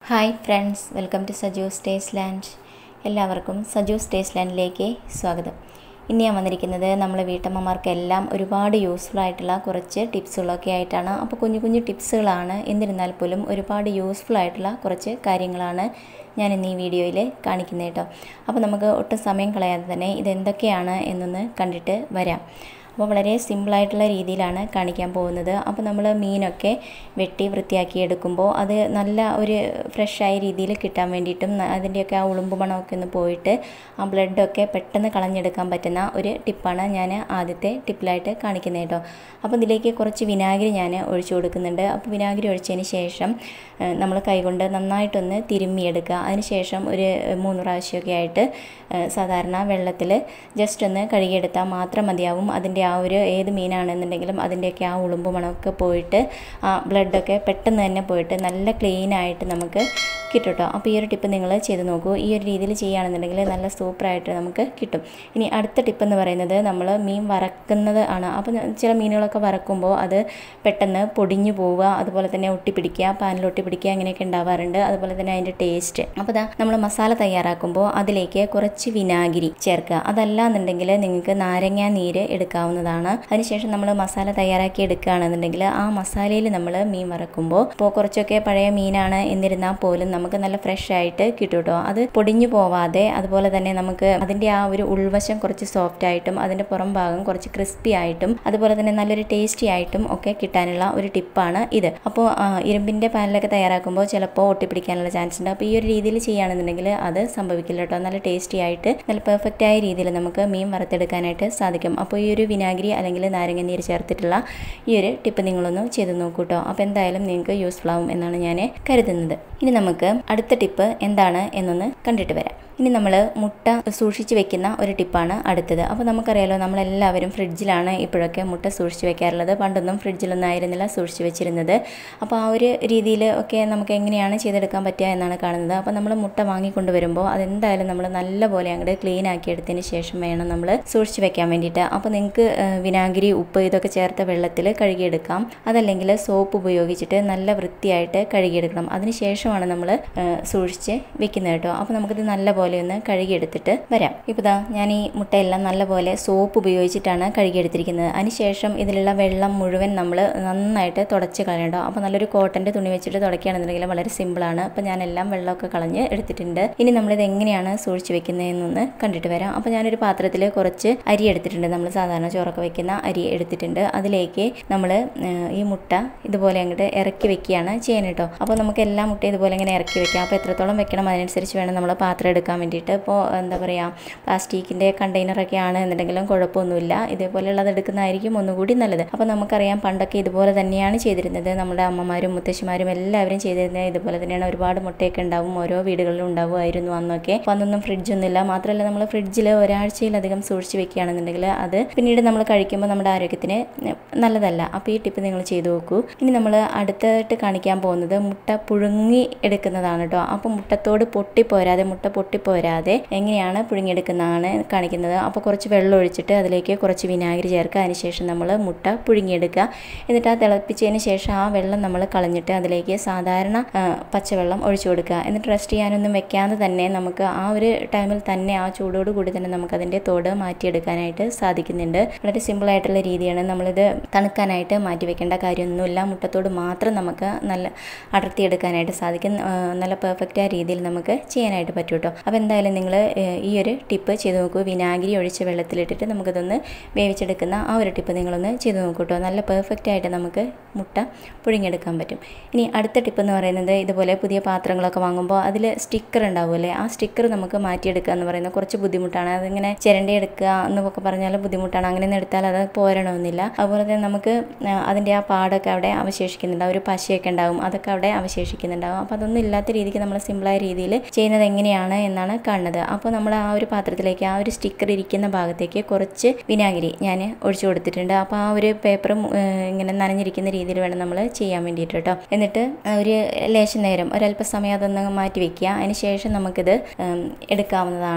hi friends welcome to Saju's taste land എല്ലാവർക്കും Saju's taste ലാൻഡിലേക്ക് സ്വാഗതം ഇന്ന് ഞാൻ വന്നിരിക്കുന്നത് നമ്മളെ വീട്ടമ്മമാർക്കെല്ലാം ഒരുപാട് യൂസ്ഫുൾ ആയിട്ടുള്ള കുറച്ച് ടിപ്സുകളൊക്കെ ആയിട്ടാണ് അപ്പോൾ കുഞ്ഞു കുഞ്ഞു ടിപ്സുകളാണ് എന്നിരുന്നാൽ പോലും ഒരുപാട് യൂസ്ഫുൾ ആയിട്ടുള്ള കുറച്ച് കാര്യങ്ങളാണ് ഞാൻ ഇന്ന് ഈ വീഡിയോയിൽ കാണിക്കുന്നത് കേട്ടോ അപ്പോൾ നമുക്ക് ഒട്ടും സമയം കളയാതെ തന്നെ ഇതെന്തൊക്കെയാണ് എന്നൊന്ന് കണ്ടിട്ട് വരാം അപ്പോൾ വളരെ സിമ്പിളായിട്ടുള്ള രീതിയിലാണ് കാണിക്കാൻ പോകുന്നത് അപ്പോൾ നമ്മൾ മീനൊക്കെ വെട്ടി വൃത്തിയാക്കി എടുക്കുമ്പോൾ അത് നല്ല ഒരു ഫ്രഷായ രീതിയിൽ കിട്ടാൻ വേണ്ടിയിട്ടും ന- അതിൻ്റെയൊക്കെ ആ ഉളുമ്പ് മണമൊക്കെ ഒന്ന് പോയിട്ട് ആ ബ്ലഡൊക്കെ പെട്ടെന്ന് കളഞ്ഞെടുക്കാൻ പറ്റുന്ന ഒരു ടിപ്പാണ് ഞാൻ ആദ്യത്തെ ടിപ്പിലായിട്ട് കാണിക്കുന്നത് കേട്ടോ അപ്പോൾ ഇതിലേക്ക് കുറച്ച് വിനാഗിരി ഞാൻ ഒഴിച്ചു കൊടുക്കുന്നുണ്ട് അപ്പോൾ വിനാഗിരി ഒഴിച്ചതിന് ശേഷം നമ്മൾ കൈകൊണ്ട് നന്നായിട്ടൊന്ന് തിരുമ്മിയെടുക്കുക അതിന് ശേഷം ഒരു മൂന്ന് പ്രാവശ്യമൊക്കെ ആയിട്ട് ഏഹ് സാധാരണ വെള്ളത്തിൽ ജസ്റ്റ് ഒന്ന് കഴുകിയെടുത്താൽ മാത്രം മതിയാവും അതിൻ്റെ ആ ഒരു ഏത് മീനാണെന്നുണ്ടെങ്കിലും അതിൻ്റെയൊക്കെ ആ ഉളുമ്പ് മണമൊക്കെ പോയിട്ട് ആ ബ്ലഡൊക്കെ പെട്ടെന്ന് തന്നെ പോയിട്ട് നല്ല ക്ലീനായിട്ട് നമുക്ക് കിട്ടും കേട്ടോ അപ്പോൾ ഈ ഒരു ടിപ്പ് നിങ്ങൾ ചെയ്ത് നോക്കൂ ഈ ഒരു രീതിയിൽ ചെയ്യുകയാണെന്നുണ്ടെങ്കിൽ നല്ല സൂപ്പറായിട്ട് നമുക്ക് കിട്ടും ഇനി അടുത്ത ടിപ്പ് എന്ന് പറയുന്നത് നമ്മൾ മീൻ വറക്കുന്നത് ആണ് അപ്പോൾ ഞാൻ- ചില മീനുകളൊക്കെ വറക്കുമ്പോൾ അത് പെട്ടെന്ന് പൊടിഞ്ഞു പോവുക അതുപോലെ തന്നെ ഒട്ടിപ്പിടിക്കുക പാനിൽ ഒട്ടിപ്പിടിക്കുക അങ്ങനെയൊക്കെ ഉണ്ടാവാറുണ്ട് അതുപോലെ തന്നെ അതിൻ്റെ ടേസ്റ്റ് അപ്പോൾ ഇതാ നമ്മൾ മസാല തയ്യാറാക്കുമ്പോൾ അതിലേക്ക് കുറച്ച് വിനാഗിരി ചേർക്കുക അതല്ല എന്നുണ്ടെങ്കിൽ നിങ്ങൾക്ക് നാരങ്ങ നീര് എടുക്കാവുന്നതാണ് അതിനുശേഷം നമ്മൾ മസാല തയ്യാറാക്കി എടുക്കുകയാണെന്നുണ്ടെങ്കിൽ ആ മസാലയിൽ നമ്മൾ മീൻ വറക്കുമ്പോൾ ഇപ്പോൾ കുറച്ചൊക്കെ പഴയ മീനാണ് എന്നിരുന്നാൽ പോലും നമുക്ക് നല്ല ഫ്രഷ് ആയിട്ട് കിട്ടും കേട്ടോ അത് പൊടിഞ്ഞു പോവാതെ അതുപോലെ തന്നെ നമുക്ക് അതിൻ്റെ ആ ഒരു ഉൾവശം കുറച്ച് സോഫ്റ്റ് ആയിട്ടും അതിൻ്റെ പുറം ഭാഗം കുറച്ച് ക്രിസ്പി ആയിട്ടും അതുപോലെ തന്നെ നല്ലൊരു ടേസ്റ്റി ആയിട്ടും ഒക്കെ കിട്ടാനുള്ള ഒരു ടിപ്പാണ് ഇത് അപ്പോൾ ആ, ഇരുമ്പിൻ്റെ പാനിലൊക്കെ തയ്യാറാക്കുമ്പോൾ ചിലപ്പോൾ ഒട്ടിപ്പിടിക്കാനുള്ള ചാൻസ് ഉണ്ട് അപ്പോൾ ഈ ഒരു രീതിയിൽ ചെയ്യുകയാണെന്നുണ്ടെങ്കിൽ അത് സംഭവിക്കില്ല കേട്ടോ നല്ല ടേസ്റ്റി ആയിട്ട് നല്ല പെർഫെക്റ്റ് ആയ രീതിയിൽ നമുക്ക് മീൻ വറുത്തെടുക്കാനായിട്ട് സാധിക്കും അപ്പോൾ ഈ ഒരു വിനാഗിരി അല്ലെങ്കിൽ നാരങ്ങ നീര് ചേർത്തിട്ടുള്ള ഈ ഒരു ടിപ്പ് നിങ്ങളൊന്ന് ചെയ്ത് നോക്കൂ കേട്ടോ അപ്പോൾ എന്തായാലും നിങ്ങൾക്ക് യൂസ്ഫുൾ ആവും എന്നാണ് ഞാൻ കരുതുന്നത് ഇനി നമുക്ക് അടുത്ത ടിപ്പ് എന്താണ് എന്നൊന്ന് കണ്ടിട്ട് വരാം ഇനി നമ്മൾ മുട്ട സൂക്ഷിച്ച് വെക്കുന്ന ഒരു ടിപ്പാണ് അടുത്തത് അപ്പോൾ നമുക്കറിയാലോ നമ്മളെല്ലാവരും ഫ്രിഡ്ജിലാണ് ഇപ്പോഴൊക്കെ മുട്ട സൂക്ഷിച്ച് വെക്കാറുള്ളത് പണ്ടൊന്നും ഫ്രിഡ്ജിലൊന്നും ആയിരുന്നില്ല സൂക്ഷിച്ച് വെച്ചിരുന്നത് അപ്പോൾ ആ ഒരു രീതിയിൽ ഒക്കെ നമുക്ക് എങ്ങനെയാണ് ചെയ്തെടുക്കാൻ പറ്റുക എന്നാണ് കാണുന്നത് അപ്പോൾ നമ്മൾ മുട്ട വാങ്ങിക്കൊണ്ട് വരുമ്പോൾ അതെന്തായാലും നമ്മൾ നല്ലപോലെ അങ്ങോട്ട് ക്ലീൻ ആക്കി എടുത്തതിന് ശേഷം വേണം നമ്മൾ സൂക്ഷിച്ച് വെക്കാൻ വേണ്ടിയിട്ട് അപ്പോൾ നിങ്ങൾക്ക് ഏഹ്, വിനാഗിരി ഉപ്പ് ഇതൊക്കെ ചേർത്ത വെള്ളത്തിൽ കഴുകിയെടുക്കാം അതല്ലെങ്കിൽ സോപ്പ് ഉപയോഗിച്ചിട്ട് നല്ല വൃത്തിയായിട്ട് കഴുകിയെടുക്കണം അതിന് ശേഷമാണ് നമ്മൾ സൂക്ഷിച്ച് വെക്കുന്നത് കേട്ടോ അപ്പോൾ നമുക്കിത് നല്ലപോലെ ഒന്ന് കഴുകിയെടുത്തിട്ട് വരാം ഇപ്പോൾ ദാ ഞാൻ ഈ മുട്ടയെല്ലാം നല്ലപോലെ സോപ്പ് ഉപയോഗിച്ചിട്ടാണ് കഴുകിയെടുത്തിരിക്കുന്നത് അതിനുശേഷം ഇതിലുള്ള വെള്ളം മുഴുവൻ നമ്മൾ നന്നായിട്ട് തുടച്ച് കളയണ്ടോ അപ്പോൾ നല്ലൊരു കോട്ടൻ്റെ തുണി വെച്ചിട്ട് തുടക്കുകയാണെന്നുണ്ടെങ്കിൽ വളരെ സിമ്പിളാണ് അപ്പോൾ ഞാനെല്ലാം വെള്ളമൊക്കെ കളഞ്ഞ് എടുത്തിട്ടുണ്ട് ഇനി നമ്മളിത് എങ്ങനെയാണ് സൂക്ഷിച്ച് വെക്കുന്നതെന്നൊന്ന് കണ്ടിട്ട് വരാം അപ്പോൾ ഞാനൊരു പാത്രത്തിൽ കുറച്ച് അരി എടുത്തിട്ടുണ്ട് നമ്മൾ സാധാരണ ചോറൊക്കെ വെക്കുന്ന അരി എടുത്തിട്ടുണ്ട് അതിലേക്ക് നമ്മൾ ഈ മുട്ട ഇതുപോലെ അങ്ങോട്ട് ഇറക്കി വെക്കുകയാണ് ചെയ്യാൻ കേട്ടോ അപ്പോൾ നമുക്ക് എല്ലാ മുട്ടയും ഇതുപോലെ ഇങ്ങനെ ഇറക്കി വെക്കാം അപ്പോൾ എത്രത്തോളം വെക്കണം അതിനനുസരിച്ച് വേണം നമ്മൾ പാത്രം എടുക്കാൻ വേണ്ടിയിട്ട് ഇപ്പോൾ എന്താ പറയുക പ്ലാസ്റ്റിക്കിൻ്റെ കണ്ടെയ്നറൊക്കെ ആണ് എന്നുണ്ടെങ്കിലും കുഴപ്പമൊന്നുമില്ല ഇതേപോലെയുള്ളത് എടുക്കുന്നതായിരിക്കും ഒന്നുകൂടി നല്ലത് അപ്പോൾ നമുക്കറിയാം പണ്ടൊക്കെ ഇതുപോലെ തന്നെയാണ് ചെയ്തിരുന്നത് നമ്മുടെ അമ്മമാരും മുത്തശ്ശിമാരും എല്ലാവരും ചെയ്തിരുന്നത് ഇതുപോലെ തന്നെയാണ് ഒരുപാട് മുട്ടയൊക്കെ ഉണ്ടാവും ഓരോ വീടുകളിലും ഉണ്ടാവുമായിരുന്നു അന്നൊക്കെ അപ്പോൾ അന്നൊന്നും ഫ്രിഡ്ജൊന്നുമില്ല മാത്രമല്ല നമ്മൾ ഫ്രിഡ്ജിൽ ഒരാഴ്ചയിലധികം സൂക്ഷിച്ച് വെക്കുകയാണെന്നുണ്ടെങ്കിൽ അത് പിന്നീട് നമ്മൾ കഴിക്കുമ്പോൾ നമ്മുടെ ആരോഗ്യത്തിന് നല്ലതല്ല അപ്പോൾ ഈ ടിപ്പ് നിങ്ങൾ ചെയ്തു നോക്കൂ ഇനി നമ്മൾ അടുത്തായിട്ട് കാണിക്കാൻ പോകുന്നത് മുട്ട പുഴുങ്ങി എടുക്കുന്നതാണ് കേട്ടോ അപ്പോൾ മുട്ടത്തോട് പൊട്ടിപ്പോരാതെ മുട്ട പൊട്ടിപ്പോരാതെ എങ്ങനെയാണ് പുഴുങ്ങിയെടുക്കുന്നതാണ് കാണിക്കുന്നത് അപ്പോൾ കുറച്ച് വെള്ളം ഒഴിച്ചിട്ട് അതിലേക്ക് കുറച്ച് വിനാഗിരി ചേർക്കുക അതിനുശേഷം നമ്മൾ മുട്ട പുഴുങ്ങിയെടുക്കുക എന്നിട്ട് ആ തിളപ്പിച്ചതിന് ശേഷം ആ വെള്ളം നമ്മൾ കളഞ്ഞിട്ട് അതിലേക്ക് സാധാരണ ആ, പച്ചവെള്ളം ഒഴിച്ചു കൊടുക്കുക എന്നിട്ട് റെസ്റ്റ് ചെയ്യാനൊന്നും വെക്കാതെ തന്നെ നമുക്ക് ആ ഒരു ടൈമിൽ തന്നെ ആ ചൂടോട് കൂടി തന്നെ നമുക്ക് അതിൻ്റെ തോട് മാറ്റിയെടുക്കാനായിട്ട് സാധിക്കുന്നുണ്ട് വളരെ സിമ്പിൾ ആയിട്ടുള്ള രീതിയാണ് നമ്മളിത് തണുക്കാനായിട്ട് മാറ്റി വെക്കേണ്ട കാര്യമൊന്നുമില്ല മുട്ടത്തോട് മാത്രം നമുക്ക് നല്ല അടർത്തിയെടുക്കാനായിട്ട് സാധിക്കും ആ, നല്ല പെർഫെക്റ്റ് ആ രീതിയിൽ നമുക്ക് ചെയ്യാനായിട്ട് പറ്റും കേട്ടോ അപ്പോൾ എന്തായാലും നിങ്ങൾ ഈ ഒരു ടിപ്പ് ചെയ്ത് നോക്കൂ വിനാഗിരി ഒഴിച്ച് വെള്ളത്തിലിട്ടിട്ട് നമുക്കിതൊന്ന് വേവിച്ചെടുക്കുന്ന ആ ഒരു ടിപ്പ് നിങ്ങളൊന്ന് ചെയ്ത് നോക്കൂ കേട്ടോ നല്ല പെർഫെക്റ്റ് ആയിട്ട് നമുക്ക് മുട്ട പുഴുങ്ങിയെടുക്കാൻ പറ്റും ഇനി അടുത്ത ടിപ്പ് എന്ന് പറയുന്നത് ഇതുപോലെ പുതിയ പാത്രങ്ങളൊക്കെ വാങ്ങുമ്പോൾ അതിൽ സ്റ്റിക്കർ ഉണ്ടാവുമല്ലേ ആ സ്റ്റിക്കർ നമുക്ക് മാറ്റിയെടുക്കുക എന്ന് പറയുന്നത് കുറച്ച് ബുദ്ധിമുട്ടാണ് അതിങ്ങനെ ചിരണ്ടി എടുക്കുക എന്നൊക്കെ പറഞ്ഞാൽ ബുദ്ധിമുട്ടാണ് അങ്ങനെ ഒന്ന് എടുത്താൽ അത് പോരണമെന്നില്ല അതുപോലെ തന്നെ നമുക്ക് ആ, അതിൻ്റെ ആ പാടൊക്കെ അവിടെ അവശേഷിക്കുന്നുണ്ടാവും ഒരു പശയൊക്കെ ഉണ്ടാവും അതൊക്കെ അവിടെ അവശേഷിക്കുന്നുണ്ടാവും അപ്പോൾ അതൊന്നും ഇല്ലാത്ത രീതിക്ക് നമ്മൾ സിമ്പിളായ രീതിയിൽ ചെയ്യുന്നത് എങ്ങനെയാണ് എന്നാണ് കാണുന്നത് അപ്പോൾ നമ്മൾ ആ ഒരു പാത്രത്തിലേക്ക് ആ ഒരു സ്റ്റിക്കർ ഇരിക്കുന്ന ഭാഗത്തേക്ക് കുറച്ച് വിനാഗിരി ഞാൻ ഒഴിച്ചു കൊടുത്തിട്ടുണ്ട് അപ്പോൾ ആ ഒരു പേപ്പറും ഇങ്ങനെ നനഞ്ഞിരിക്കുന്ന രീതിയിൽ വേണം നമ്മൾ ചെയ്യാൻ വേണ്ടിയിട്ട് കേട്ടോ എന്നിട്ട് ഒരു ലേശം നേരം ഒരല്പസമയം അതൊന്ന് മാറ്റി വെക്കുക അതിന് ശേഷം നമുക്കിത് ഉം, എടുക്കാവുന്നതാണ്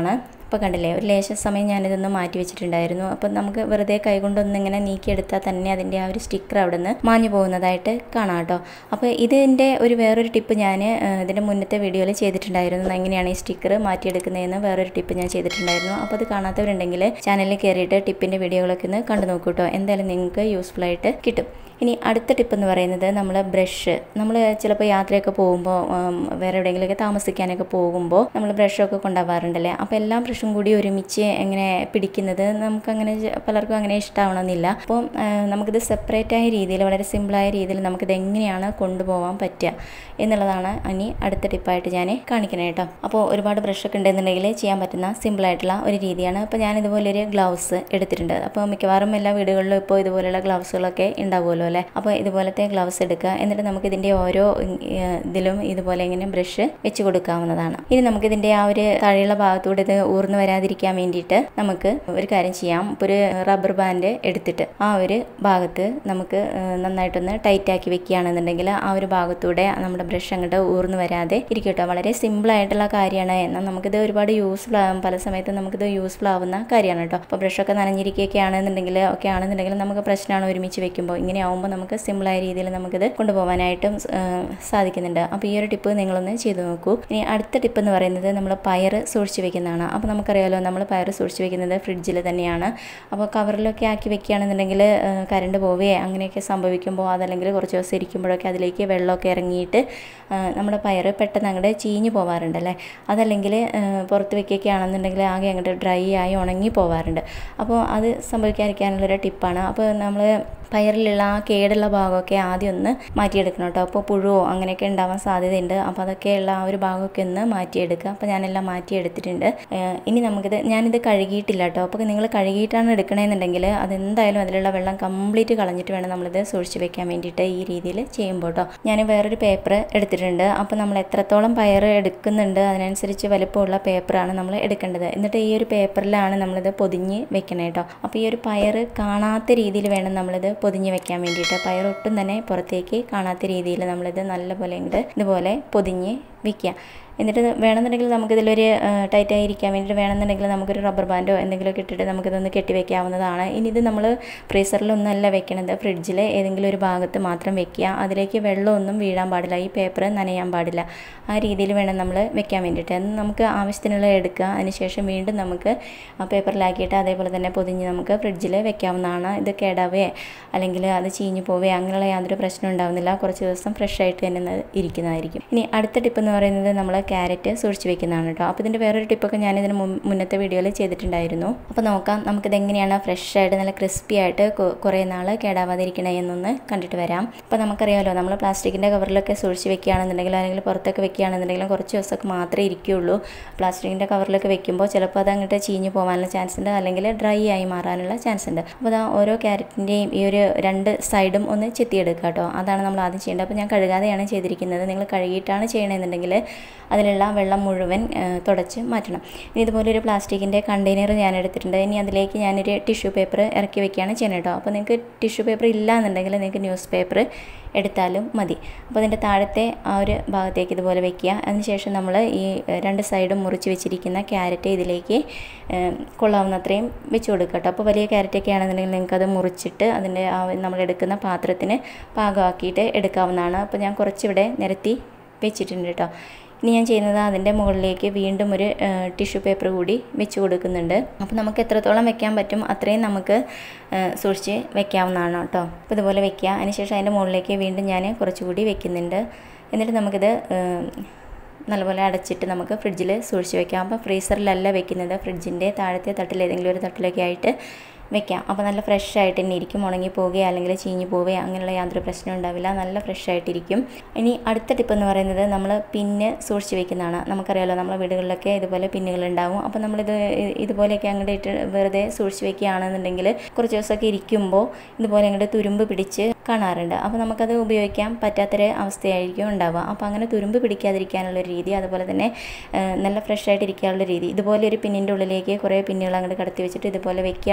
അപ്പോൾ കണ്ടില്ലേ ഒരു ലേശ സമയം ഞാനിതൊന്ന് മാറ്റി വെച്ചിട്ടുണ്ടായിരുന്നു അപ്പോൾ നമുക്ക് വെറുതെ കൈകൊണ്ടൊന്നിങ്ങനെ നീക്കിയെടുത്താൽ തന്നെ അതിൻ്റെ ആ ഒരു സ്റ്റിക്കർ അവിടെ നിന്ന് മാഞ്ഞു പോകുന്നതായിട്ട് കാണാം കേട്ടോ അപ്പോൾ ഇതിൻ്റെ ഒരു വേറൊരു ടിപ്പ് ഞാൻ ഇതിൻ്റെ മുന്നത്തെ വീഡിയോയിൽ ചെയ്തിട്ടുണ്ടായിരുന്നു എങ്ങനെയാണ് ഈ സ്റ്റിക്കർ മാറ്റിയെടുക്കുന്നതെന്ന് വേറൊരു ടിപ്പ് ഞാൻ ചെയ്തിട്ടുണ്ടായിരുന്നു അപ്പോൾ അത് കാണാത്തവരുണ്ടെങ്കിൽ ചാനലിൽ കയറിയിട്ട് ടിപ്പിൻ്റെ വീഡിയോകളൊക്കെ ഒന്ന് കണ്ടു നോക്കൂ കേട്ടോ എന്തായാലും നിങ്ങൾക്ക് യൂസ്ഫുൾ ആയിട്ട് കിട്ടും ഇനി അടുത്ത ടിപ്പ് എന്ന് പറയുന്നത് നമ്മൾ ബ്രഷ് നമ്മൾ ചിലപ്പോൾ യാത്രയൊക്കെ പോകുമ്പോൾ വേറെ എവിടെയെങ്കിലുമൊക്കെ താമസിക്കാനൊക്കെ പോകുമ്പോൾ നമ്മൾ ബ്രഷൊക്കെ കൊണ്ടുപോകാറുണ്ടല്ലേ അപ്പോൾ എല്ലാ ബ്രഷും കൂടി ഒരുമിച്ച് എങ്ങനെ പിടിക്കുന്നത് നമുക്കങ്ങനെ ജ- പലർക്കും അങ്ങനെ ഇഷ്ടമാവണമെന്നില്ല അപ്പോൾ നമുക്കിത് സെപ്പറേറ്റ് ആയ രീതിയിൽ വളരെ സിമ്പിളായ രീതിയിൽ നമുക്കിത് എങ്ങനെയാണ് കൊണ്ടുപോകാൻ പറ്റുക എന്നുള്ളതാണ് ഇനി അടുത്ത ടിപ്പായിട്ട് ഞാൻ കാണിക്കുന്നത് കേട്ടോ അപ്പോൾ ഒരുപാട് ബ്രഷൊക്കെ ഉണ്ടെന്നുണ്ടെങ്കിൽ ചെയ്യാൻ പറ്റുന്ന സിമ്പിളായിട്ടുള്ള ഒരു രീതിയാണ് അപ്പോൾ ഞാൻ ഇതുപോലൊരു ഗ്ലൗസ് എടുത്തിട്ടുണ്ട് അപ്പോൾ മിക്കവാറും എല്ലാ വീടുകളിലും ഇപ്പോൾ ഇതുപോലെയുള്ള ഗ്ലൗസുകളൊക്കെ ഉണ്ടാവുമല്ലോ അല്ലേ അപ്പോൾ ഇതുപോലത്തെ ഗ്ലൗസ് എടുക്കുക എന്നിട്ട് നമുക്ക് ഇതിൻ്റെ ഓരോ ഏഹ്, ഇതിലും ഇതുപോലെ ഇങ്ങനെ ബ്രഷ് വെച്ച് കൊടുക്കാവുന്നതാണ് ഇനി നമുക്ക് ഇതിൻ്റെ ആ ഒരു താഴെയുള്ള ഭാഗത്തൂടെ ഇത് ഊർന്നു വരാതിരിക്കാൻ വേണ്ടിയിട്ട് നമുക്ക് ഒരു കാര്യം ചെയ്യാം ഇപ്പോൾ ഒരു റബ്ബർ ബാൻഡ് എടുത്തിട്ട് ആ ഒരു ഭാഗത്ത് നമുക്ക് ഏഹ്, നന്നായിട്ടൊന്ന് ടൈറ്റ് ആക്കി വെക്കുകയാണെന്നുണ്ടെങ്കിൽ ആ ഒരു ഭാഗത്തൂടെ നമ്മുടെ ബ്രഷ് അങ്ങോട്ട് ഊർന്നു വരാതെ ഇരിക്കട്ടോ വളരെ സിമ്പിൾ ആയിട്ടുള്ള കാര്യമാണ് എന്നാൽ നമുക്കിത് ഒരുപാട് യൂസ്ഫുൾ ആകും പല സമയത്തും നമുക്കിത് യൂസ്ഫുൾ ആവുന്ന കാര്യമാണ് കേട്ടോ അപ്പോൾ ബ്രഷൊക്കെ നനഞ്ഞിരിക്കുകയൊക്കെ ആണെന്നുണ്ടെങ്കിൽ ഒക്കെ ആണെന്നുണ്ടെങ്കിൽ നമുക്ക് പ്രശ്നമാണ് ഒരുമിച്ച് വെക്കുമ്പോൾ ഇങ്ങനെ ആവുമ്പോൾ നമുക്ക് സിമ്പിളായ രീതിയിൽ നമുക്കിത് കൊണ്ടുപോകാനായിട്ടും ആ, സാധിക്കുന്നുണ്ട് അപ്പോൾ ഈ ഒരു ടിപ്പ് നിങ്ങളൊന്ന് ചെയ്തു നോക്കൂ ഇനി അടുത്ത ടിപ്പ് എന്ന് പറയുന്നത് നമ്മൾ പയർ സൂക്ഷിച്ച് വെക്കുന്നതാണ് അപ്പോൾ നമുക്കറിയാലോ നമ്മൾ പയർ സൂക്ഷിച്ച് വെക്കുന്നത് ഫ്രിഡ്ജിൽ തന്നെയാണ് അപ്പോൾ കവറിലൊക്കെ ആക്കി വെക്കുകയാണെന്നുണ്ടെങ്കിൽ ആ, കറണ്ട് പോവുകയോ അങ്ങനെയൊക്കെ സംഭവിക്കുമ്പോൾ അതല്ലെങ്കിൽ കുറച്ച് ദിവസം ഇരിക്കുമ്പോഴൊക്കെ അതിലേക്ക് വെള്ളമൊക്കെ ഇറങ്ങിയിട്ട് ആ, നമ്മുടെ പയർ പെട്ടെന്ന് അങ്ങോട്ട് ചീഞ്ഞു പോവാറുണ്ടല്ലേ അതല്ലെങ്കിൽ ആ, പുറത്ത് വെക്കുകയൊക്കെ ആണെന്നുണ്ടെങ്കിൽ ആകെ അങ്ങോട്ട് ഡ്രൈ ആയി ഉണങ്ങി പോവാറുണ്ട് അപ്പോൾ അത് സംഭവിക്കാതിരിക്കാനുള്ളൊരു ടിപ്പാണ് അപ്പോൾ നമ്മൾ പയറിലുള്ള ആ കേടുള്ള ഭാഗമൊക്കെ ആദ്യം ഒന്ന് മാറ്റിയെടുക്കണം കേട്ടോ അപ്പോൾ പുഴുവോ അങ്ങനെയൊക്കെ ഉണ്ടാവാൻ സാധ്യതയുണ്ട് അപ്പോൾ അതൊക്കെയുള്ള ആ ഒരു ഭാഗമൊക്കെ ഒന്ന് മാറ്റിയെടുക്കുക അപ്പോൾ ഞാനെല്ലാം മാറ്റിയെടുത്തിട്ടുണ്ട് ഏഹ് ഇനി നമുക്കിത് ഞാനിത് കഴുകിയിട്ടില്ല കേട്ടോ അപ്പോൾ നിങ്ങൾ കഴുകിയിട്ടാണ് എടുക്കണമെന്നുണ്ടെങ്കിൽ അതെന്തായാലും അതിലുള്ള വെള്ളം കംപ്ലീറ്റ് കളഞ്ഞിട്ട് വേണം നമ്മളിത് സൂക്ഷിച്ച് വെക്കാൻ വേണ്ടിയിട്ട് ഈ രീതിയിൽ ചെയ്യുമ്പോൾ കേട്ടോ ഞാൻ വേറൊരു പേപ്പർ എടുത്തിട്ടുണ്ട് അപ്പോൾ നമ്മൾ എത്രത്തോളം പയർ എടുക്കുന്നുണ്ട് അതിനനുസരിച്ച് വലുപ്പമുള്ള പേപ്പറാണ് നമ്മൾ എടുക്കേണ്ടത് എന്നിട്ട് ഈ ഒരു പേപ്പറിലാണ് നമ്മളിത് പൊതിഞ്ഞ് വെക്കണം കേട്ടോ അപ്പോൾ ഈ ഒരു പയർ കാണാത്ത രീതിയിൽ വേണം നമ്മളിത് പൊതിഞ്ഞ് വെക്കാൻ വേണ്ടിയിട്ട് പയർ ഒട്ടും തന്നെ പുറത്തേക്ക് കാണാത്ത രീതിയിൽ നമ്മളിത് നല്ലപോലെ ഇങ്ങോട്ട് ഇതുപോലെ പൊതിഞ്ഞ് വെക്കുക എന്നിട്ട് ഇത് വേണമെന്നുണ്ടെങ്കിൽ നമുക്കിതിലൊരു ടൈറ്റ് ആയിരിക്കാൻ വേണ്ടിയിട്ട് വേണമെന്നുണ്ടെങ്കിൽ നമുക്കൊരു റബ്ബർ ബാൻഡോ എന്തെങ്കിലുമൊക്കെ ഇട്ടിട്ട് നമുക്കിതൊന്ന് കെട്ടി വെക്കാവുന്നതാണ് ഇനി ഇത് നമ്മൾ ഫ്രീസറിലൊന്നല്ല വെക്കണത് ഫ്രിഡ്ജിൽ ഏതെങ്കിലും ഒരു ഭാഗത്ത് മാത്രം വെക്കുക അതിലേക്ക് വെള്ളമൊന്നും വീഴാൻ പാടില്ല ഈ പേപ്പർ നനയാൻ പാടില്ല ആ രീതിയിൽ വേണം നമ്മൾ വെക്കാൻ വേണ്ടിയിട്ട് അത് നമുക്ക് ആവശ്യത്തിനുള്ള എടുക്കുക അതിനുശേഷം വീണ്ടും നമുക്ക് ആ പേപ്പറിലാക്കിയിട്ട് അതേപോലെ തന്നെ പൊതിഞ്ഞ് നമുക്ക് ഫ്രിഡ്ജിൽ വെക്കാവുന്നതാണ് ഇത് കേടാവേ അല്ലെങ്കിൽ അത് ചീഞ്ഞു പോവേ അങ്ങനെയുള്ള യാതൊരു പ്രശ്നം ഉണ്ടാവുന്നില്ല കുറച്ച് ദിവസം ഫ്രഷ് ആയിട്ട് തന്നെ അത് ഇരിക്കുന്നതായിരിക്കും ഇനി അടുത്ത ടിപ്പ് എന്ന് പറയുന്നത് നമ്മൾ ക്യാരറ്റ് സൂക്ഷിച്ച് വെക്കുന്നതാണ് കേട്ടോ അപ്പോൾ ഇതിൻ്റെ വേറൊരു ടിപ്പൊക്കെ ഞാൻ ഇതിന് മുൻ- മുന്നത്തെ വീഡിയോയിൽ ചെയ്തിട്ടുണ്ടായിരുന്നു അപ്പോൾ നോക്കാം നമുക്കിത് എങ്ങനെയാണ് ഫ്രഷ് ആയിട്ട് നല്ല ക്രിസ്പി ആയിട്ട് കൊ- കുറേ നാൾ കേടാവാതിരിക്കണേ എന്നൊന്ന് കണ്ടിട്ട് വരാം അപ്പോൾ നമുക്കറിയാമല്ലോ നമ്മൾ പ്ലാസ്റ്റിക്കിൻ്റെ കവറിലൊക്കെ സൂക്ഷിച്ച് വെക്കുകയാണെന്നുണ്ടെങ്കിൽ അല്ലെങ്കിൽ പുറത്തൊക്കെ വെക്കുകയാണെന്നുണ്ടെങ്കിലും കുറച്ച് ദിവസമൊക്കെ മാത്രമേ ഇരിക്കുകയുള്ളൂ പ്ലാസ്റ്റിക്കിൻ്റെ കവറിലൊക്കെ വെക്കുമ്പോൾ ചിലപ്പോൾ അത് അങ്ങോട്ട് ചീഞ്ഞ് പോകാനുള്ള ചാൻസ് ഉണ്ട് അല്ലെങ്കിൽ ഡ്രൈ ആയി മാറാനുള്ള ചാൻസ് ഉണ്ട് അപ്പോൾ അതാ ഓരോ ക്യാരറ്റിൻ്റെയും ഈ ഒരു രണ്ട് സൈഡും ഒന്ന് ചെത്തിയെടുക്കുക കേട്ടോ അതാണ് നമ്മൾ ആദ്യം ചെയ്യേണ്ടത് അപ്പോൾ ഞാൻ കഴുകാതെയാണ് ചെയ്തിരിക്കുന്നത് നിങ്ങൾ കഴുകിയിട്ടാണ് ചെയ്യണമെന്നുണ്ടെങ്കിൽ അതിലുള്ള വെള്ളം മുഴുവൻ ആ, തുടച്ച് മാറ്റണം ഇനി ഇതുപോലെ ഒരു പ്ലാസ്റ്റിക്കിൻ്റെ കണ്ടെയ്നർ ഞാൻ എടുത്തിട്ടുണ്ട് ഇനി അതിലേക്ക് ഞാനൊരു ടിഷ്യൂ പേപ്പർ ഇറക്കി വെക്കുകയാണ് ചെയ്യുന്നത് കേട്ടോ അപ്പോൾ നിങ്ങൾക്ക് ടിഷ്യൂ പേപ്പർ ഇല്ല എന്നുണ്ടെങ്കിൽ നിങ്ങൾക്ക് ന്യൂസ് പേപ്പർ എടുത്താലും മതി അപ്പോൾ അതിൻ്റെ താഴത്തെ ആ ഒരു ഭാഗത്തേക്ക് ഇതുപോലെ വെക്കുക അതിനുശേഷം നമ്മൾ ഈ ഏഹ്, രണ്ട് സൈഡും മുറിച്ച് വെച്ചിരിക്കുന്ന ക്യാരറ്റ് ഇതിലേക്ക് ഏഹ്, കൊള്ളാവുന്നത്രയും വെച്ച് കൊടുക്കുക കേട്ടോ അപ്പോൾ വലിയ ക്യാരറ്റൊക്കെ ആണെന്നുണ്ടെങ്കിൽ നിങ്ങൾക്ക് അത് മുറിച്ചിട്ട് അതിൻ്റെ ആ നമ്മൾ എടുക്കുന്ന പാത്രത്തിന് പാകമാക്കിയിട്ട് എടുക്കാവുന്നതാണ് അപ്പോൾ ഞാൻ കുറച്ചിവിടെ നിരത്തി വെച്ചിട്ടുണ്ട് കേട്ടോ ഇനി ഞാൻ ചെയ്യുന്നത് അതിൻ്റെ മുകളിലേക്ക് വീണ്ടും ഒരു ടിഷ്യൂ പേപ്പർ കൂടി വെച്ച് കൊടുക്കുന്നുണ്ട് അപ്പോൾ നമുക്ക് എത്രത്തോളം വെക്കാൻ പറ്റും അത്രയും നമുക്ക് ഏഹ്, സൂക്ഷിച്ച് വെക്കാവുന്നതാണ് കേട്ടോ അപ്പോൾ ഇതുപോലെ വെക്കുക അതിനുശേഷം അതിൻ്റെ മുകളിലേക്ക് വീണ്ടും ഞാൻ കുറച്ചുകൂടി വെക്കുന്നുണ്ട് എന്നിട്ട് നമുക്കിത് ഏഹ്, നല്ലപോലെ അടച്ചിട്ട് നമുക്ക് ഫ്രിഡ്ജിൽ സൂക്ഷിച്ച് വെക്കാം അപ്പോൾ ഫ്രീസറിലല്ല വെക്കുന്നത് ഫ്രിഡ്ജിൻ്റെ താഴത്തെ തട്ടിൽ ഏതെങ്കിലും ഒരു തട്ടിലൊക്കെ ആയിട്ട് വെക്കാം അപ്പോൾ നല്ല ഫ്രഷ് ആയിട്ട് തന്നെ ഇരിക്കും ഉണങ്ങി പോവുകയോ അല്ലെങ്കിൽ ചീഞ്ഞ് പോവുകയോ അങ്ങനെയുള്ള യാതൊരു പ്രശ്നവും ഉണ്ടാവില്ല നല്ല ഫ്രഷ് ആയിട്ടിരിക്കും ഇനി അടുത്ത ടിപ്പ് എന്ന് പറയുന്നത് നമ്മൾ പിന്ന് സൂക്ഷിച്ച് വെക്കുന്നതാണ് നമുക്കറിയാലോ നമ്മളെ വീടുകളിലൊക്കെ ഇതുപോലെ പിന്നുകൾ ഉണ്ടാവും അപ്പോൾ നമ്മളിത് ഇ- ഇതുപോലെയൊക്കെ അങ്ങോട്ട് ഇട്ട് വെറുതെ സൂക്ഷിച്ച് വെക്കുകയാണെന്നുണ്ടെങ്കിൽ കുറച്ച് ദിവസമൊക്കെ ഇരിക്കുമ്പോൾ ഇതുപോലെ അങ്ങോട്ട് തുരുമ്പ് പിടിച്ച് കാണാറുണ്ട് അപ്പോൾ നമുക്കത് ഉപയോഗിക്കാൻ പറ്റാത്തൊരു അവസ്ഥയായിരിക്കും ഉണ്ടാവുക അപ്പോൾ അങ്ങനെ തുരുമ്പ് പിടിക്കാതിരിക്കാനുള്ള ഒരു രീതി അതുപോലെ തന്നെ ആ, നല്ല ഫ്രഷ് ആയിട്ട് ഇരിക്കാനുള്ള രീതി ഇതുപോലെ ഒരു പിന്നിൻ്റെ ഉള്ളിലേക്ക് കുറേ പിന്നുകൾ അങ്ങോട്ട് കടത്തി വെച്ചിട്ട് ഇതുപോലെ വെക്കുകയാണെന്നുണ്ടെങ്കിൽ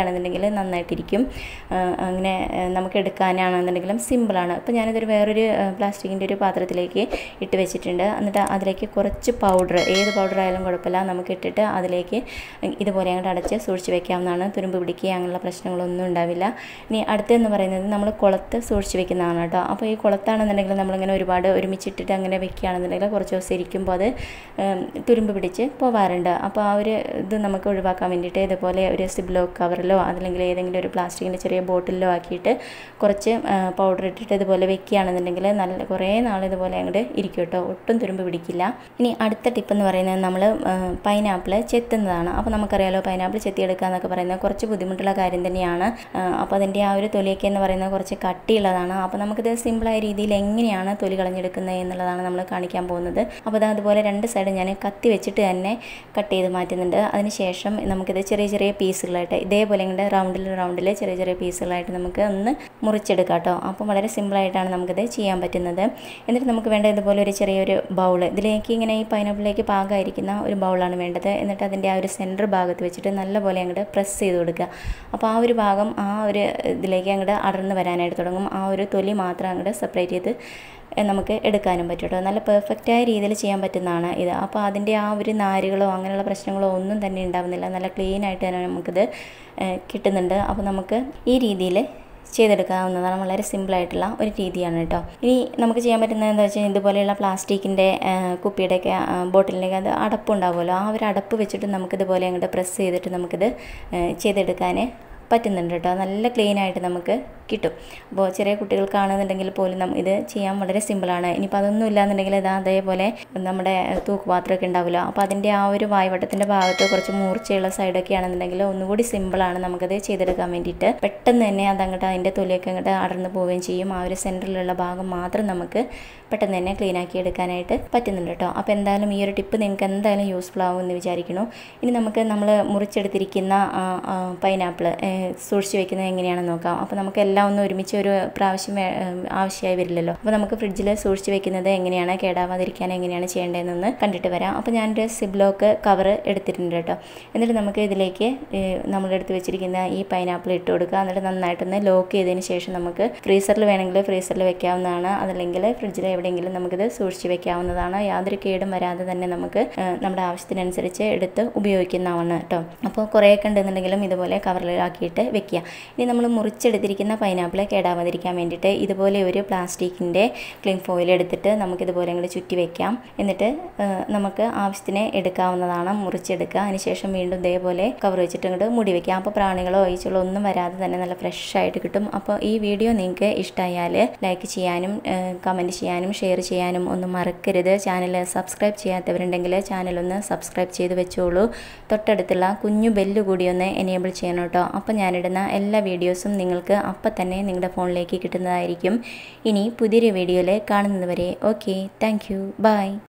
നന്നായിട്ടിരിക്കും ആ, അങ്ങനെ ആ, നമുക്ക് എടുക്കാനാണെന്നുണ്ടെങ്കിലും സിമ്പിളാണ് ഇപ്പോൾ ഞാനിതൊരു വേറൊരു പ്ലാസ്റ്റിക്കിൻ്റെ ഒരു പാത്രത്തിലേക്ക് ഇട്ട് വെച്ചിട്ടുണ്ട് എന്നിട്ട് അതിലേക്ക് കുറച്ച് പൗഡർ ഏത് പൗഡർ ആയാലും കുഴപ്പമില്ല നമുക്ക് ഇട്ടിട്ട് അതിലേക്ക് ഇതുപോലെ അങ്ങോട്ട് അടച്ച് സൂക്ഷിച്ച് വെക്കാവുന്നതാണ് തുരുമ്പ് പിടിക്കുക അങ്ങനെയുള്ള പ്രശ്നങ്ങളൊന്നും ഉണ്ടാവില്ല ഇനി അടുത്തെന്ന് പറയുന്നത് നമ്മൾ കുളത്ത് സൂക്ഷിച്ച് വെക്കുന്നതാണ് കേട്ടോ അപ്പോൾ ഈ കുളത്താണെന്നുണ്ടെങ്കിൽ നമ്മളിങ്ങനെ ഒരുപാട് ഒരുമിച്ചിട്ടിട്ട് അങ്ങനെ വെക്കുകയാണെന്നുണ്ടെങ്കിൽ കുറച്ച് ദിവസം ഇരിക്കുമ്പോൾ അത് ഉം, തുരുമ്പ് പിടിച്ച് പോവാറുണ്ട് അപ്പോൾ ആ ഒരു ഇത് നമുക്ക് ഒഴിവാക്കാൻ വേണ്ടിയിട്ട് ഇതുപോലെ ഒരു സിബ്ലോ കവറിലോ അതല്ലെങ്കിൽ ഏതെങ്കിലും ഒരു പ്ലാസ്റ്റിക്കിൻ്റെ ചെറിയ ബോട്ടിലോ ആക്കിയിട്ട് കുറച്ച് പൗഡർ ഇട്ടിട്ട് ഇതുപോലെ വെക്കുകയാണെന്നുണ്ടെങ്കിൽ നല്ല കുറേ നാൾ ഇതുപോലെ അങ്ങോട്ട് ഇരിക്കും കേട്ടോ ഒട്ടും തുരുമ്പ് പിടിക്കില്ല ഇനി അടുത്ത ടിപ്പ് എന്ന് പറയുന്നത് നമ്മൾ പൈനാപ്പിൾ ചെത്തുന്നതാണ് അപ്പോൾ നമുക്കറിയാലോ പൈനാപ്പിൾ ചെത്തിയെടുക്കുക എന്നൊക്കെ പറയുന്നത് കുറച്ച് ബുദ്ധിമുട്ടുള്ള കാര്യം തന്നെയാണ് ആ, അപ്പോൾ അതിൻ്റെ ആ ഒരു തൊലിയൊക്കെ എന്ന് പറയുന്നത് കുറച്ച് കട്ടിയുള്ളതാണ് അപ്പോൾ നമുക്കിത് സിമ്പിളായ രീതിയിൽ എങ്ങനെയാണ് തൊലി കളഞ്ഞെടുക്കുന്നത് എന്നുള്ളതാണ് നമ്മൾ കാണിക്കാൻ പോകുന്നത് അപ്പോൾ അത് അതുപോലെ രണ്ട് സൈഡ് ഞാൻ കത്തി വെച്ചിട്ട് തന്നെ കട്ട് ചെയ്ത് മാറ്റുന്നുണ്ട് അതിനുശേഷം നമുക്കിത് ചെറിയ ചെറിയ പീസുകളായിട്ട് ഇതേപോലെ ഇങ്ങനെ റൗണ്ടിൽ റൗണ്ടിൽ ചെറിയ ചെറിയ പീസുകളായിട്ട് നമുക്ക് ഒന്ന് മുറിച്ചെടുക്കാം കേട്ടോ അപ്പോൾ വളരെ സിമ്പിളായിട്ടാണ് നമുക്കിത് ചെയ്യാൻ പറ്റുന്നത് എന്നിട്ട് നമുക്ക് വേണ്ട ഇതുപോലെ ഒരു ചെറിയൊരു ബൗൾ ഇതിലേക്ക് ഇങ്ങനെ ഈ പൈനാപ്പിളിലേക്ക് പാകമായിരിക്കുന്ന ഒരു ബൗളാണ് വേണ്ടത് എന്നിട്ട് അതിൻ്റെ ആ ഒരു സെൻറ്റർ ഭാഗത്ത് വെച്ചിട്ട് നല്ലപോലെ അങ്ങോട്ട് പ്രസ് ചെയ്ത് കൊടുക്കുക അപ്പോൾ ആ ഒരു ഭാഗം ആ ഒരു ഇതിലേക്ക് അങ്ങോട്ട് അടർന്ന് വരാനായിട്ട് തുടങ്ങും ആ ഒരു തൊലി മാത്രം അങ്ങോട്ട് സെപ്പറേറ്റ് ചെയ്ത് എ- നമുക്ക് എടുക്കാനും പറ്റും കേട്ടോ നല്ല പെർഫെക്റ്റായ രീതിയിൽ ചെയ്യാൻ പറ്റുന്നതാണ് ഇത് അപ്പോൾ അതിൻ്റെ ആ ഒരു നാരുകളോ അങ്ങനെയുള്ള പ്രശ്നങ്ങളോ ഒന്നും തന്നെ ഉണ്ടാവുന്നില്ല നല്ല ക്ലീൻ ആയിട്ട് തന്നെ നമുക്കിത് ഏ, കിട്ടുന്നുണ്ട് അപ്പോൾ നമുക്ക് ഈ രീതിയിൽ ചെയ്തെടുക്കാവുന്നതാണ് വളരെ സിമ്പിളായിട്ടുള്ള ഒരു രീതിയാണ് കേട്ടോ ഇനി നമുക്ക് ചെയ്യാൻ പറ്റുന്നത് എന്താ വെച്ചാൽ ഇതുപോലെയുള്ള പ്ലാസ്റ്റിക്കിൻ്റെ കുപ്പിയുടെയൊക്കെ ബോട്ടിലിൻ്റെയൊക്കെ അത് അടപ്പുണ്ടാവുമല്ലോ ആ ഒരു അടപ്പ് വെച്ചിട്ട് നമുക്കിതുപോലെ അങ്ങോട്ട് പ്രസ് ചെയ്തിട്ട് നമുക്കിത് ഏ, ചെയ്തെടുക്കാൻ പറ്റുന്നുണ്ട് കേട്ടോ നല്ല ക്ലീൻ ആയിട്ട് നമുക്ക് കിട്ടും അപ്പോൾ ചെറിയ കുട്ടികൾക്കാണെന്നുണ്ടെങ്കിൽ പോലും നം ഇത് ചെയ്യാൻ വളരെ സിമ്പിളാണ് ഇനിയിപ്പോൾ അതൊന്നും ഇല്ലാന്നുണ്ടെങ്കിൽ ഇതാ അതേപോലെ നമ്മുടെ തൂക്കുപാത്രമൊക്കെ ഉണ്ടാവില്ല അപ്പോൾ അതിൻ്റെ ആ ഒരു വായ്വട്ടത്തിൻ്റെ ഭാഗത്ത് കുറച്ച് മൂർച്ചയുള്ള സൈഡൊക്കെ ആണെന്നുണ്ടെങ്കിൽ ഒന്നുകൂടി സിമ്പിളാണ് നമുക്കത് ചെയ്തെടുക്കാൻ വേണ്ടിയിട്ട് പെട്ടെന്ന് തന്നെ അതങ്ങോട്ട് അതിൻ്റെ തൊലിയൊക്കെ അങ്ങോട്ട് അടർന്നു പോവുകയും ചെയ്യും ആ ഒരു സെൻറ്ററിലുള്ള ഭാഗം മാത്രം നമുക്ക് പെട്ടെന്ന് തന്നെ ക്ലീൻ ആക്കി എടുക്കാനായിട്ട് പറ്റുന്നുണ്ട് കേട്ടോ അപ്പോൾ എന്തായാലും ഈ ഒരു ടിപ്പ് നിങ്ങൾക്ക് എന്തായാലും യൂസ്ഫുൾ ആവും എന്ന് വിചാരിക്കുന്നു ഇനി നമുക്ക് നമ്മൾ മുറിച്ചെടുത്തിരിക്കുന്ന പൈനാപ്പിൾ സൂക്ഷിച്ച് വെക്കുന്നത് എങ്ങനെയാണെന്ന് നോക്കാം അപ്പോൾ നമുക്ക് എല്ലാം ഒന്ന് ഒരുമിച്ച് ഒരു പ്രാവശ്യം വേ- ഏഹ് ആവശ്യമായി വരില്ലല്ലോ അപ്പോൾ നമുക്ക് ഫ്രിഡ്ജിൽ സൂക്ഷിച്ച് വെക്കുന്നത് എങ്ങനെയാണ് കേടാവാതിരിക്കാൻ എങ്ങനെയാണ് ചെയ്യേണ്ടതെന്നൊന്ന് കണ്ടിട്ട് വരാം അപ്പോൾ ഞാനൊരു സിബ്ലോക്ക് കവർ എടുത്തിട്ടുണ്ട് കേട്ടോ എന്നിട്ട് നമുക്ക് ഇതിലേക്ക് ഏഹ് നമ്മളെടുത്ത് വെച്ചിരിക്കുന്ന ഈ പൈനാപ്പിൾ ഇട്ട് കൊടുക്കുക എന്നിട്ട് നന്നായിട്ടൊന്ന് ലോക്ക് ചെയ്തതിന് ശേഷം നമുക്ക് ഫ്രീസറിൽ വേണമെങ്കിൽ ഫ്രീസറിൽ വെക്കാവുന്നതാണ് അതല്ലെങ്കിൽ ഫ്രിഡ്ജിൽ എവിടെയെങ്കിലും നമുക്കിത് സൂക്ഷിച്ച് വെക്കാവുന്നതാണ് യാതൊരു കേടും വരാതെ തന്നെ നമുക്ക് ഏഹ് നമ്മുടെ ആവശ്യത്തിനനുസരിച്ച് എടുത്ത് ഉപയോഗിക്കുന്നതാണ് കേട്ടോ അപ്പോൾ കുറേയൊക്കെ ഉണ്ടെന്നുണ്ടെങ്കിലും ഇതുപോലെ കവറിലാക്കിയിട്ട് വെക്കുക ഇനി നമ്മൾ മുറിച്ചെടുത്തിരിക്കുന്ന പൈനാപ്പിൾ കേടാവാതിരിക്കാൻ വേണ്ടിയിട്ട് ഇതുപോലെ ഒരു പ്ലാസ്റ്റിക്കിൻ്റെ ക്ലിം ഫോയിൽ എടുത്തിട്ട് നമുക്കിതുപോലെ അങ്ങോട്ട് ചുറ്റി വെക്കാം എന്നിട്ട് ഏഹ് നമുക്ക് ആവശ്യത്തിന് എടുക്കാവുന്നതാണ് മുറിച്ചെടുക്കുക അതിനുശേഷം വീണ്ടും ഇതേപോലെ കവർ വെച്ചിട്ട് അങ്ങോട്ട് മൂടി വെക്കാം അപ്പോൾ പ്രാണികളോ ഈച്ചകളോ ഒന്നും വരാതെ തന്നെ നല്ല ഫ്രഷ് ആയിട്ട് കിട്ടും അപ്പോൾ ഈ വീഡിയോ നിങ്ങൾക്ക് ഇഷ്ടമായാൽ ലൈക്ക് ചെയ്യാനും കമൻറ്റ് ചെയ്യാനും ഷെയർ ചെയ്യാനും ഒന്നും മറക്കരുത് ചാനൽ സബ്സ്ക്രൈബ് ചെയ്യാത്തവരുണ്ടെങ്കിൽ ചാനൽ ഒന്ന് സബ്സ്ക്രൈബ് ചെയ്ത് വെച്ചോളൂ തൊട്ടടുത്തുള്ള കുഞ്ഞു ബെല്ല് കൂടി ഒന്ന് എനേബിൾ ചെയ്യണം കേട്ടോ അപ്പോൾ ഞാനിടുന്ന എല്ലാ വീഡിയോസും നിങ്ങൾക്ക് അപ്പം തന്നെ നിങ്ങളുടെ ഫോണിലേക്ക് കിട്ടുന്നതായിരിക്കും ഇനി പുതിയൊരു വീഡിയോയിൽ കാണുന്നത് വരെ ഓക്കെ താങ്ക് യു ബൈ